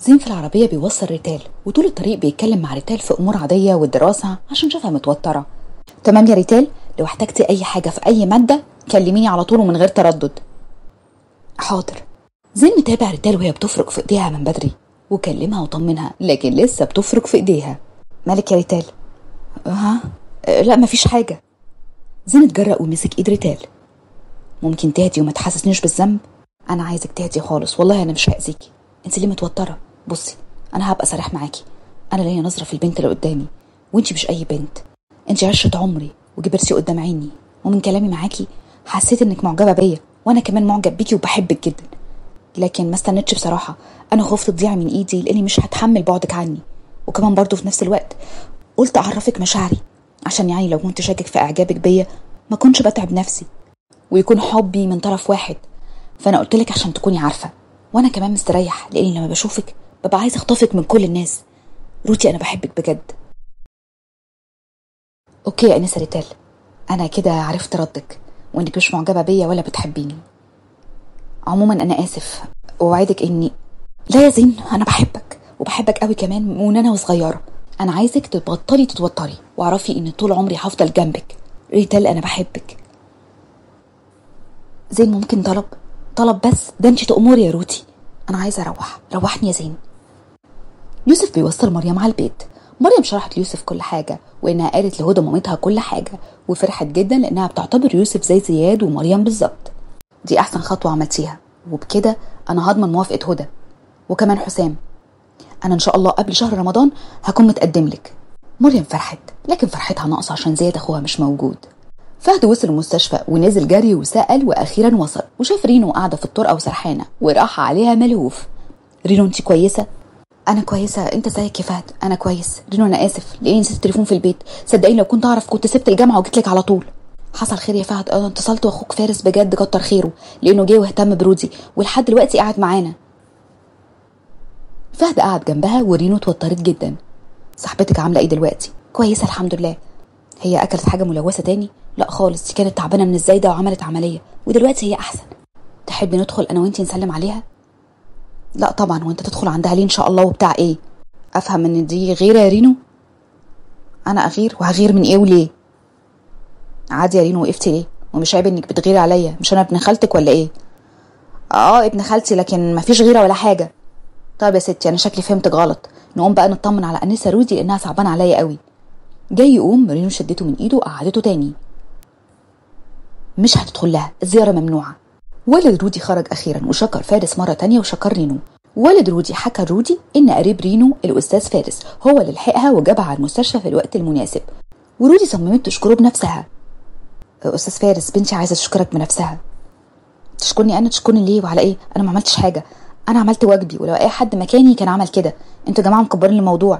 زين في العربية بيوصل ريتال وطول الطريق بيتكلم مع ريتال في أمور عادية والدراسة عشان شافها متوترة تمام يا ريتال لو احتجتي أي حاجة في أي مادة كلميني على طول ومن غير تردد حاضر زين متابع ريتال وهي بتفرك في ايديها من بدري وكلمها وطمنها لكن لسه بتفرك في ايديها مالك يا ريتال ها أه لا مفيش حاجة زين اتجرأ ومسك ايد ريتال ممكن تهدي وما تحسسنيش بالذنب انا عايزك تهدي خالص والله انا مش هاذيكي انت ليه متوتره بصي انا هبقى صريح معاكي انا ليا نظره في البنت اللي قدامي وانت مش اي بنت انت عشره عمري وكبرتي قدام عيني ومن كلامي معاكي حسيت انك معجبه بيا وانا كمان معجب بيكي وبحبك جدا لكن ما استنتش بصراحه انا خفت تضيعي من ايدي لاني مش هتحمل بعدك عني وكمان برضه في نفس الوقت قلت اعرفك مشاعري عشان يعني لو كنت شاكك في اعجابك بيا ما كنتش بتعب نفسي ويكون حبي من طرف واحد فانا قلت لك عشان تكوني عارفه وانا كمان مستريح لاني لما بشوفك ببقى عايزه اخطفك من كل الناس روتي انا بحبك بجد اوكي يا انسه ريتال انا كده عرفت ردك وانك مش معجبه بيا ولا بتحبيني عموما انا اسف اوعدك اني لا يا زين انا بحبك وبحبك قوي كمان من انا وصغيره انا عايزك تبطلي تتوتري واعرفي ان طول عمري هفضل جنبك ريتال انا بحبك زين ممكن طلب طلب بس ده انت تأمري يا روتي انا عايزه اروح روحني يا زين يوسف بيوصل مريم على البيت مريم شرحت ليوسف كل حاجه وانها قالت لهدى مامتها كل حاجه وفرحت جدا لانها بتعتبر يوسف زي زياد ومريم بالظبط دي احسن خطوه عملتيها وبكده انا هضمن موافقه هدى وكمان حسام انا ان شاء الله قبل شهر رمضان هكون متقدم لك مريم فرحت لكن فرحتها ناقصه عشان زياد اخوها مش موجود فهد وصل المستشفى ونزل جري وسأل وأخيرا وصل وشاف رينو قاعدة في الطرقة وسرحانة وراح عليها ملهوف رينو انت كويسة؟ أنا كويسة أنت ازيك يا فهد؟ أنا كويس رينو أنا آسف ليه نسيت التليفون في البيت صدقيني لو كنت أعرف كنت سبت الجامعة وجيت لك على طول حصل خير يا فهد أنا اتصلت وأخوك فارس بجد كتر خيره لأنه جه واهتم برودي ولحد دلوقتي قاعد معانا فهد قعد جنبها ورينو اتوترت جدا صاحبتك عاملة إيه دلوقتي؟ كويسة الحمد لله هي أكلت حاجة ملوثة تاني؟ لا خالص دي كانت تعبانة من الزايدة وعملت عملية ودلوقتي هي أحسن تحبي ندخل أنا وأنتي نسلم عليها؟ لا طبعا وأنت تدخل عندها ليه إن شاء الله وبتاع إيه؟ أفهم إن دي غيرة يا رينو؟ أنا أغير وهغير من إيه وليه؟ عادي يا رينو وقفتي ليه؟ ومش عيب إنك بتغيري عليا مش أنا ابن خالتك ولا إيه؟ آه ابن خالتي لكن مفيش غيرة ولا حاجة طيب يا ستي أنا شكلي فهمتك غلط نقوم بقى نطمن على أنسة رودي لأنها صعبانة عليا قوي جاي يقوم رينو شدته من ايده وقعدته تاني مش هتدخل لها الزيارة ممنوعة والد رودي خرج أخيرا وشكر فارس مرة تانية وشكر رينو والد رودي حكى رودي إن قريب رينو الأستاذ فارس هو اللي لحقها وجابها على المستشفى في الوقت المناسب ورودي صممت تشكره بنفسها أستاذ فارس بنتي عايزة تشكرك بنفسها تشكرني أنا تشكرني ليه وعلى إيه أنا ما عملتش حاجة أنا عملت واجبي ولو أي حد مكاني كان عمل كده أنتوا يا جماعة مكبرين الموضوع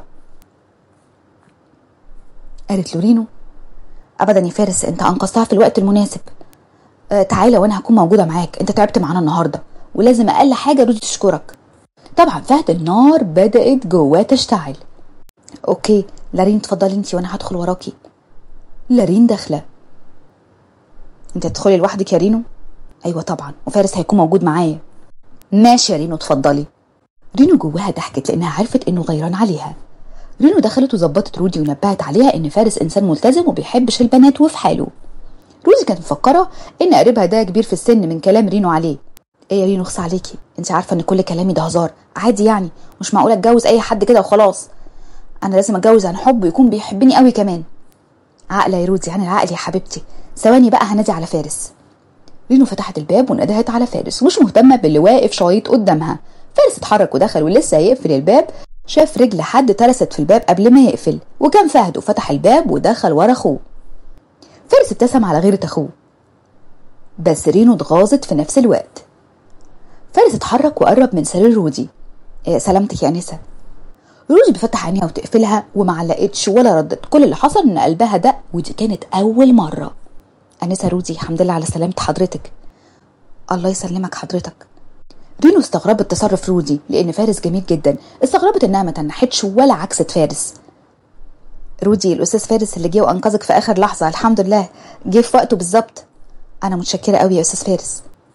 قالت له رينو ابدا يا فارس انت انقذتها في الوقت المناسب آه تعالى وانا هكون موجوده معاك انت تعبت معانا النهارده ولازم اقل حاجه رودي تشكرك طبعا فهد النار بدات جواه تشتعل اوكي لارين اتفضلي انت وانا هدخل وراكي لارين داخله انت هتدخلي لوحدك يا رينو ايوه طبعا وفارس هيكون موجود معايا ماشي يا رينو اتفضلي رينو جواها ضحكت لانها عرفت انه غيران عليها رينو دخلت وظبطت رودي ونبهت عليها ان فارس انسان ملتزم وبيحبش البنات وفي حاله رودي كانت مفكره ان قريبها ده كبير في السن من كلام رينو عليه ايه يا رينو اخص عليكي انت عارفه ان كل كلامي ده هزار عادي يعني مش معقوله اتجوز اي حد كده وخلاص انا لازم اتجوز عن حب ويكون بيحبني قوي كمان عقله يا رودي عن العقل يا حبيبتي ثواني بقى هنادي على فارس رينو فتحت الباب وندهت على فارس ومش مهتمه باللي واقف شايط قدامها فارس اتحرك ودخل ولسه هيقفل الباب شاف رجل حد ترست في الباب قبل ما يقفل وكان فهد وفتح الباب ودخل ورا اخوه فارس ابتسم على غيرة اخوه بس رينو اتغاظت في نفس الوقت فارس اتحرك وقرب من سرير رودي إيه سلامتك يا انسه رودي بفتح عينيها وتقفلها وما علقتش ولا ردت كل اللي حصل ان قلبها دق ودي كانت اول مره انسه رودي الحمد لله على سلامه حضرتك الله يسلمك حضرتك رينو استغربت تصرف رودي لان فارس جميل جدا استغربت انها ما تنحتش ولا عكست فارس رودي الاستاذ فارس اللي جه وانقذك في اخر لحظه الحمد لله جه في وقته بالظبط انا متشكره قوي يا استاذ فارس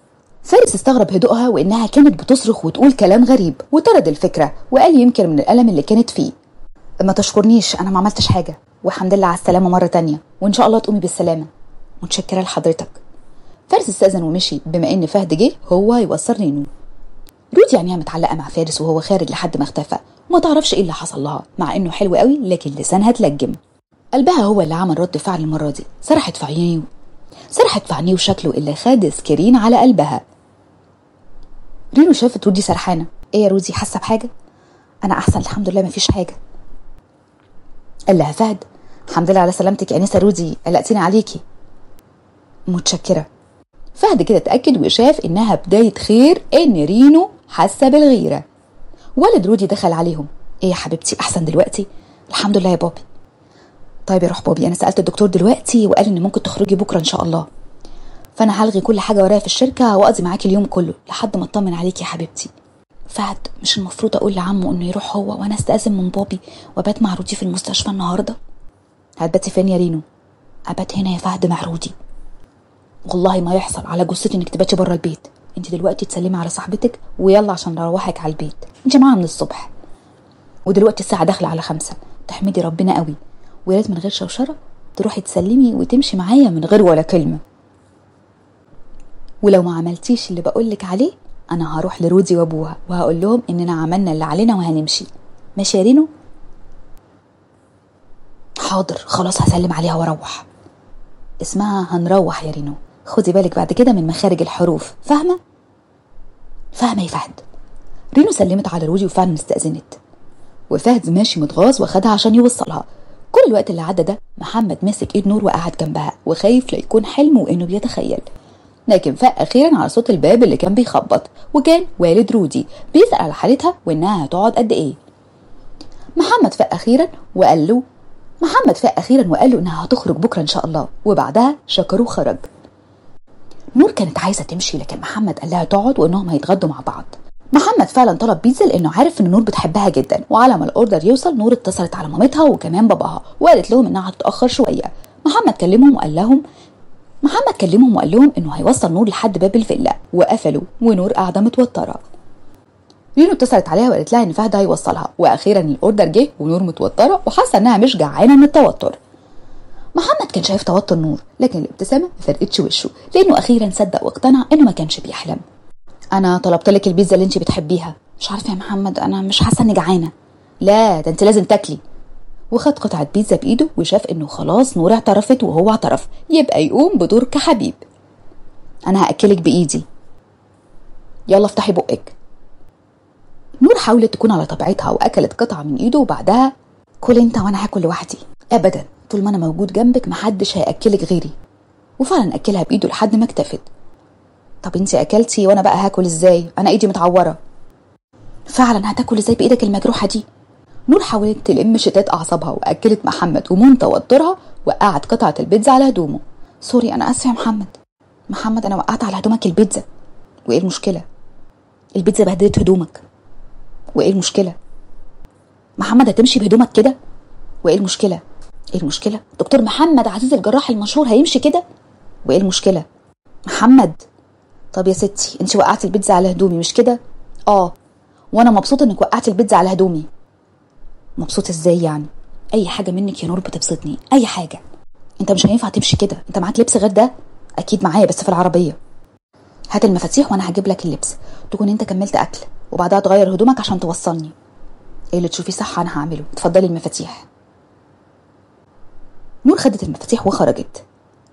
فارس استغرب هدوءها وإنها كانت بتصرخ وتقول كلام غريب وطرد الفكرة وقال يمكن من الألم اللي كانت فيه ما تشكرنيش أنا ما عملتش حاجة والحمد لله على السلامة مرة تانية وإن شاء الله تقومي بالسلامة متشكرة لحضرتك فارس استأذن ومشي بما إن فهد جه هو يوصل رينو رودي عينيها متعلقة مع فارس وهو خارج لحد ما اختفى وما تعرفش ايه اللي حصل لها مع انه حلو قوي لكن لسانها تلجم قلبها هو اللي عمل رد فعل المرة دي سرحت في عينيه سرحت في عينيه وشكله اللي خد سكرين على قلبها رينو شافت رودي سرحانة ايه يا رودي حاسة بحاجة انا احسن الحمد لله مفيش حاجة قال لها فهد الحمد لله على سلامتك يا انسه رودي قلقتيني عليكي متشكرة فهد كده اتأكد وشاف إنها بداية خير إن رينو حاسة بالغيرة ولد رودي دخل عليهم إيه يا حبيبتي أحسن دلوقتي الحمد لله يا بابي طيب يا روح بابي أنا سألت الدكتور دلوقتي وقال إن ممكن تخرجي بكرة إن شاء الله فأنا هلغي كل حاجة ورايا في الشركة وأقضي معاكي اليوم كله لحد ما أطمن عليكي يا حبيبتي فهد مش المفروض أقول لعمه إنه يروح هو وأنا أستأذن من بابي وأبات مع رودي في المستشفى النهاردة هتباتي فين يا رينو أبات هنا يا فهد مع رودي والله ما يحصل على جثتي انك تباتي بره البيت انت دلوقتي تسلمي على صاحبتك ويلا عشان نروحك على البيت انت معانا من الصبح ودلوقتي الساعه داخله على خمسة تحمدي ربنا قوي ويا ريت من غير شوشره تروحي تسلمي وتمشي معايا من غير ولا كلمه ولو ما عملتيش اللي بقولك عليه انا هروح لرودي وابوها وهقول لهم اننا عملنا اللي علينا وهنمشي ماشي يا رينو حاضر خلاص هسلم عليها واروح اسمها هنروح يا رينو خدي بالك بعد كده من مخارج الحروف فاهمة؟ فاهمة يا فهد رينو سلمت على رودي وفعلا استأذنت وفهد ماشي متغاظ واخدها عشان يوصلها كل الوقت اللي عدى ده محمد ماسك ايد نور وقعد جنبها وخايف لا يكون حلم وانه بيتخيل لكن فاق اخيرا على صوت الباب اللي كان بيخبط وكان والد رودي بيسأل على حالتها وانها هتقعد قد ايه محمد فاق اخيرا وقال له محمد فاق اخيرا وقال له انها هتخرج بكره ان شاء الله وبعدها شكره خرج نور كانت عايزه تمشي لكن محمد قال لها تقعد وانهم هيتغدوا مع بعض محمد فعلا طلب بيتزا لانه عارف ان نور بتحبها جدا وعلى ما الاوردر يوصل نور اتصلت على مامتها وكمان باباها وقالت لهم انها هتتاخر شويه محمد كلمهم وقال لهم محمد كلمهم وقال لهم انه هيوصل نور لحد باب الفيلا وقفلوا ونور قاعده متوتره رينو اتصلت عليها وقالت لها ان فهد هيوصلها واخيرا الاوردر جه ونور متوتره وحاسه انها مش جعانه من التوتر محمد كان شايف توتر نور لكن الابتسامه ما فرقتش وشه لانه اخيرا صدق واقتنع انه ما كانش بيحلم انا طلبت لك البيتزا اللي انت بتحبيها مش عارفه يا محمد انا مش حاسه اني جعانه لا ده انت لازم تاكلي وخد قطعه بيتزا بايده وشاف انه خلاص نور اعترفت وهو اعترف يبقى يقوم بدور كحبيب انا هاكلك بايدي يلا افتحي بقك نور حاولت تكون على طبيعتها واكلت قطعه من ايده وبعدها كل انت وانا هاكل لوحدي ابدا طول ما انا موجود جنبك محدش هياكلك غيري وفعلا اكلها بايده لحد ما اكتفت طب انت اكلتي وانا بقى هاكل ازاي انا ايدي متعوره فعلا هتاكل ازاي بايدك المجروحه دي نور حاولت تلم شتات اعصابها واكلت محمد ومن توترها وقعت قطعه البيتزا على هدومه سوري انا اسفه يا محمد محمد انا وقعت على هدومك البيتزا وايه المشكله البيتزا بهدلت هدومك وايه المشكله محمد هتمشي بهدومك كده وايه المشكله ايه المشكله دكتور محمد عزيز الجراح المشهور هيمشي كده وايه المشكله محمد طب يا ستي انت وقعتي البيتزا على هدومي مش كده اه وانا مبسوطه انك وقعتي البيتزا على هدومي مبسوط ازاي يعني اي حاجه منك يا نور بتبسطني اي حاجه انت مش هينفع تمشي كده انت معاك لبس غير ده اكيد معايا بس في العربيه هات المفاتيح وانا هجيب لك اللبس تكون انت كملت اكل وبعدها تغير هدومك عشان توصلني ايه اللي تشوفيه صح انا هعمله اتفضلي المفاتيح نور خدت المفاتيح وخرجت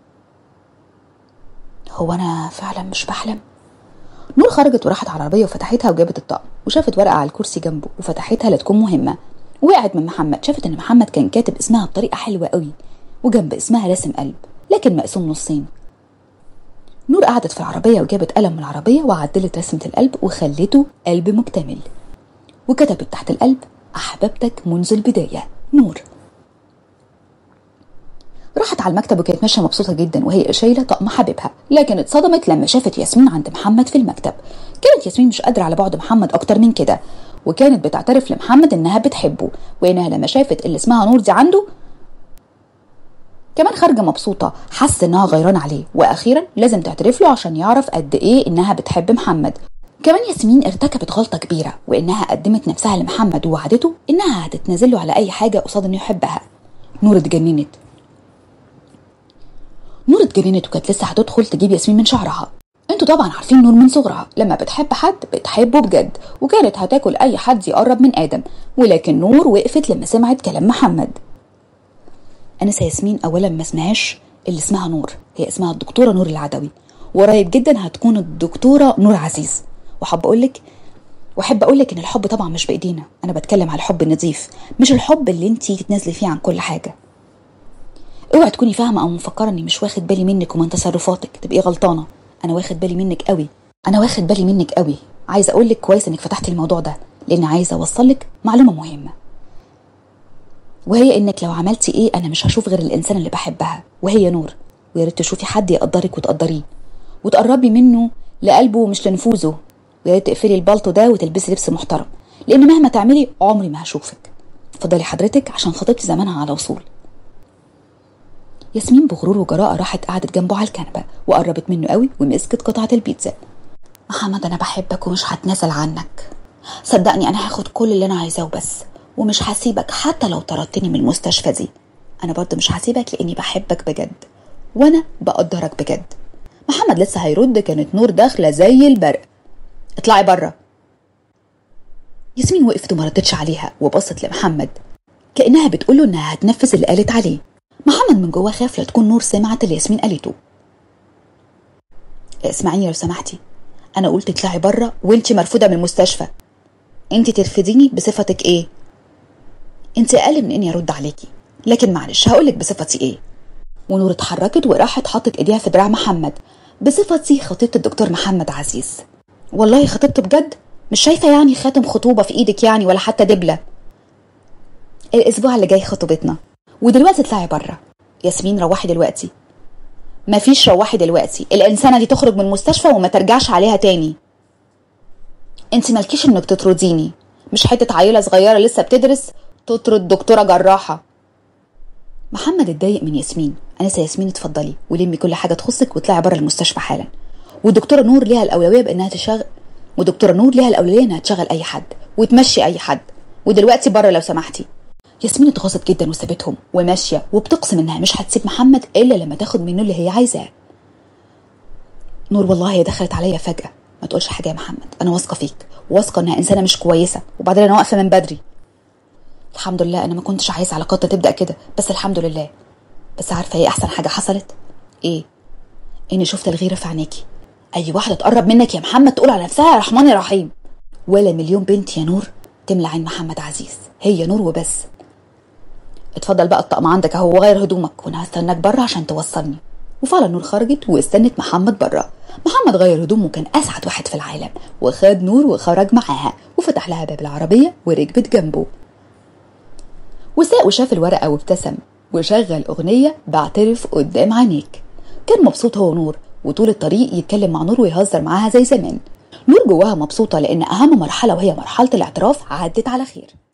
هو انا فعلا مش بحلم نور خرجت وراحت على العربيه وفتحتها وجابت الطقم وشافت ورقه على الكرسي جنبه وفتحتها لتكون مهمه وقعت من محمد شافت ان محمد كان كاتب اسمها بطريقه حلوه قوي وجنب اسمها راسم قلب لكن مقسوم نصين نور قعدت في العربية وجابت قلم من العربية وعدلت رسمة القلب وخلته قلب مكتمل وكتبت تحت القلب أحببتك منذ البداية نور راحت على المكتب وكانت ماشية مبسوطة جدا وهي شايلة طقم حبيبها لكن اتصدمت لما شافت ياسمين عند محمد في المكتب كانت ياسمين مش قادرة على بعد محمد أكتر من كده وكانت بتعترف لمحمد إنها بتحبه وإنها لما شافت اللي اسمها نور دي عنده كمان خارجه مبسوطه حس انها غيران عليه واخيرا لازم تعترف له عشان يعرف قد ايه انها بتحب محمد كمان ياسمين ارتكبت غلطه كبيره وانها قدمت نفسها لمحمد ووعدته انها هتتنازل له على اي حاجه قصاد انه يحبها نور اتجننت نور اتجننت وكانت لسه هتدخل تجيب ياسمين من شعرها انتوا طبعا عارفين نور من صغرها لما بتحب حد بتحبه بجد وكانت هتاكل اي حد يقرب من ادم ولكن نور وقفت لما سمعت كلام محمد انسه ياسمين اولا ما اسمهاش اللي اسمها نور هي اسمها الدكتوره نور العدوي وقريب جدا هتكون الدكتوره نور عزيز وحب اقول لك واحب اقول لك ان الحب طبعا مش بايدينا انا بتكلم على الحب النظيف مش الحب اللي انت تنزلي فيه عن كل حاجه اوعي تكوني فاهمه او مفكره اني مش واخد بالي منك ومن تصرفاتك تبقي غلطانه انا واخد بالي منك قوي انا واخد بالي منك قوي عايزه اقول لك كويس انك فتحتي الموضوع ده لان عايزه اوصل لك معلومه مهمه وهي انك لو عملتي ايه انا مش هشوف غير الانسان اللي بحبها وهي نور ويا ريت تشوفي حد يقدرك وتقدريه وتقربي منه لقلبه مش لنفوذه ويا ريت تقفلي البلطو ده وتلبسي لبس محترم لان مهما تعملي عمري ما هشوفك اتفضلي حضرتك عشان خطيبتي زمانها على وصول ياسمين بغرور وجراءة راحت قعدت جنبه على الكنبة وقربت منه قوي ومسكت قطعة البيتزا محمد أنا بحبك ومش هتنازل عنك صدقني أنا هاخد كل اللي أنا عايزاه بس ومش هسيبك حتى لو طردتني من المستشفى دي أنا برضه مش هسيبك لأني بحبك بجد وأنا بقدرك بجد محمد لسه هيرد كانت نور داخلة زي البرق اطلعي بره ياسمين وقفت وما ردتش عليها وبصت لمحمد كأنها بتقوله إنها هتنفذ اللي قالت عليه محمد من جواه خاف لا تكون نور سمعت اللي ياسمين قالته اسمعيني لو سمحتي انا قلت اطلعي بره وانت مرفوضه من المستشفى انت ترفضيني بصفتك ايه انت اقل من اني ارد عليكي لكن معلش هقولك بصفتي ايه ونور اتحركت وراحت حطت ايديها في دراع محمد بصفتي خطيبه الدكتور محمد عزيز والله خطيبته بجد مش شايفه يعني خاتم خطوبه في ايدك يعني ولا حتى دبله الاسبوع اللي جاي خطوبتنا ودلوقتي اطلعي بره ياسمين روحي دلوقتي مفيش روحي دلوقتي الانسانه دي تخرج من المستشفى وما ترجعش عليها تاني انت مالكيش انك تطرديني مش حته عيله صغيره لسه بتدرس تطرد دكتوره جراحه محمد اتضايق من ياسمين انسه ياسمين اتفضلي ولمي كل حاجه تخصك واطلعي بره المستشفى حالا والدكتوره نور ليها الاولويه بانها تشغل ودكتوره نور ليها الاولويه انها تشغل اي حد وتمشي اي حد ودلوقتي بره لو سمحتي ياسمين اتغاظت جدا وسابتهم وماشيه وبتقسم انها مش هتسيب محمد الا لما تاخد منه اللي هي عايزاه نور والله هي دخلت عليا فجاه ما تقولش حاجه يا محمد انا واثقه فيك واثقه انها انسانه مش كويسه وبعدين انا واقفه من بدري الحمد لله انا ما كنتش عايزه علاقاتنا تبدا كده بس الحمد لله بس عارفه ايه احسن حاجه حصلت ايه اني شفت الغيره في عينيكي اي واحده تقرب منك يا محمد تقول على نفسها يا رحمن يا رحيم ولا مليون بنت يا نور تملى عين محمد عزيز هي نور وبس اتفضل بقى الطقم عندك اهو وغير هدومك وانا هستناك بره عشان توصلني وفعلا نور خرجت واستنت محمد بره محمد غير هدومه وكان اسعد واحد في العالم وخد نور وخرج معاها وفتح لها باب العربيه وركبت جنبه وساق وشاف الورقه وابتسم وشغل اغنيه بعترف قدام عينيك كان مبسوط هو ونور وطول الطريق يتكلم مع نور ويهزر معاها زي زمان نور جواها مبسوطه لان اهم مرحله وهي مرحله الاعتراف عدت على خير